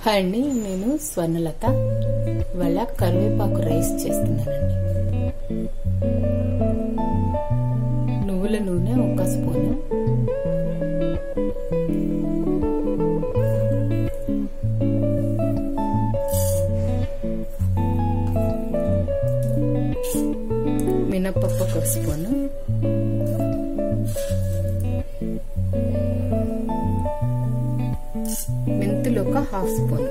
hi అండి నేను స్వర్ణలత ఇవాళ కరివేపాకు రైస్ చేస్తున్నానండి నువ్వుల నూనె ఒక స్పూను మినప్పప్పు ఒక స్పూను మెంతులు ఒక హాఫ్ స్పూన్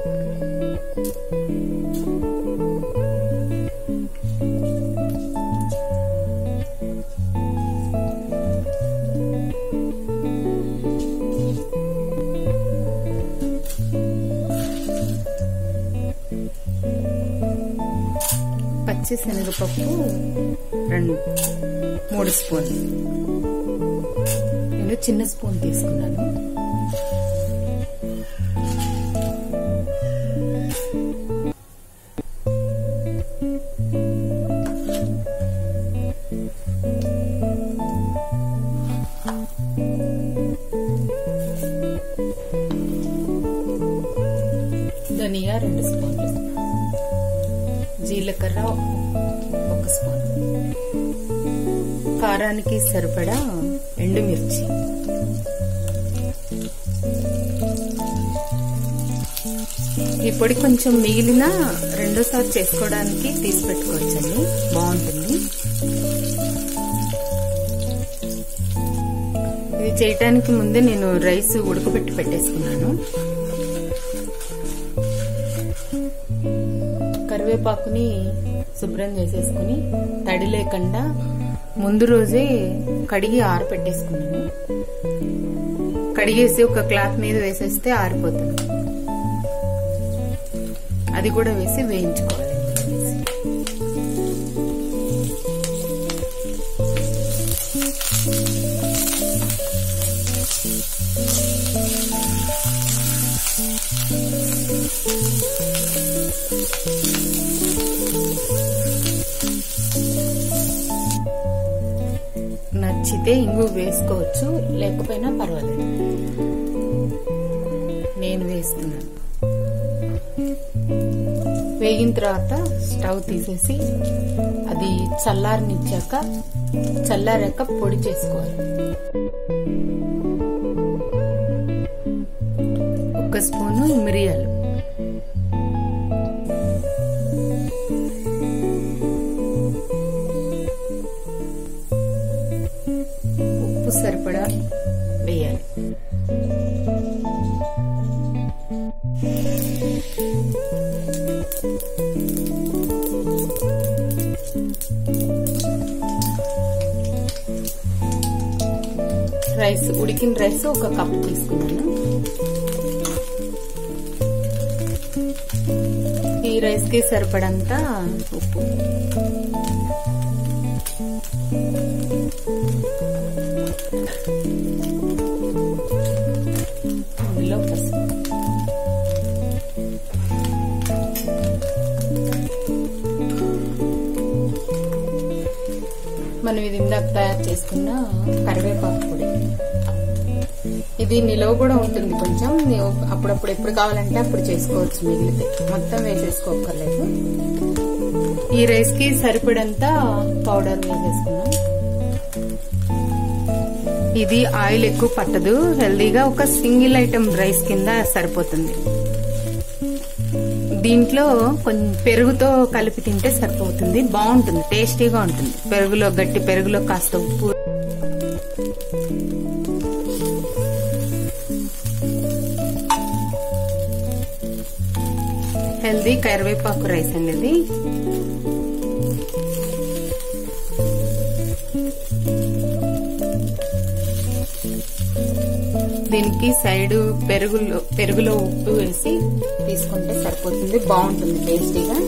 పచ్చి శనగపప్పు రెండు మూడు స్పూన్ నేను చిన్న స్పూన్ తీసుకున్నాను ధనియా రెండు స్పూన్లు జీలకర్ర ఒక స్పూన్ కారానికి సరిపడా ఎండుమిర్చి ఈ పొడి కొంచెం మిగిలిన రెండోసారి చేసుకోవడానికి తీసి పెట్టుకోవచ్చండి బాగుంటుంది ఇది చేయటానికి ముందే నేను రైస్ ఉడకబెట్టి పెట్టేసుకున్నాను కరివేపాకుని శుభ్రం చేసేసుకుని తడి లేకుండా ముందు రోజే కడిగి ఆరపెట్టేసుకున్నాను కడిగేసి ఒక క్లాత్ మీద వేసేస్తే ఆరిపోతుంది అది కూడా వేసి వేయించుకోవాలి నచ్చితే ఇంగు వేసుకోవచ్చు లేకపోయినా పర్వాలేదు నేను వేస్తున్నాను వేగిన తర్వాత స్టవ్ తీసేసి అది చల్లారనిచ్చాక చల్లారాక పొడి చేసుకోవాలి ఒక స్పూను మిరియాలు ఉప్పు సరిపడా వేయాలి రైస్ ఉడికిన రైస్ ఒక కప్ తీసుకున్నాను ఈ రైస్ కి సరిపడంత ఉప్పు ఇందులో పసుపు మనం ఇది ఇందాక తయారు చేసుకున్న కరివేపాకు పొడి ఇది నిలవ కూడా ఉంటుంది కొంచెం అప్పుడప్పుడు ఎప్పుడు కావాలంటే అప్పుడు చేసుకోవచ్చు మిగిలితే మొత్తం వేసేసుకోకర్లేదు ఈ రైస్ కి సరిపడంత పౌడర్ వేసేసుకున్నాం ఇది ఆయిల్ ఎక్కువ పట్టదు హెల్దీగా ఒక సింగిల్ ఐటమ్ రైస్ కింద సరిపోతుంది దీంట్లో కొంచెం పెరుగుతో కలిపి తింటే సరిపోతుంది బాగుంటుంది టేస్టీగా ఉంటుంది పెరుగులో గట్టి పెరుగులో కాస్త ఉప్పు హెల్దీ కరివేపాకు రైస్ అండి ఇది దీనికి సైడ్ పెరుగులో పెరుగులో ఉప్పు వేసి తీసుకుంటే సరిపోతుంది బాగుంటుంది టేస్టీగా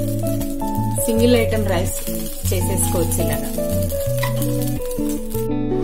సింగిల్ ఐటమ్ రైస్ చేసేసుకోవచ్చు ఇలాగా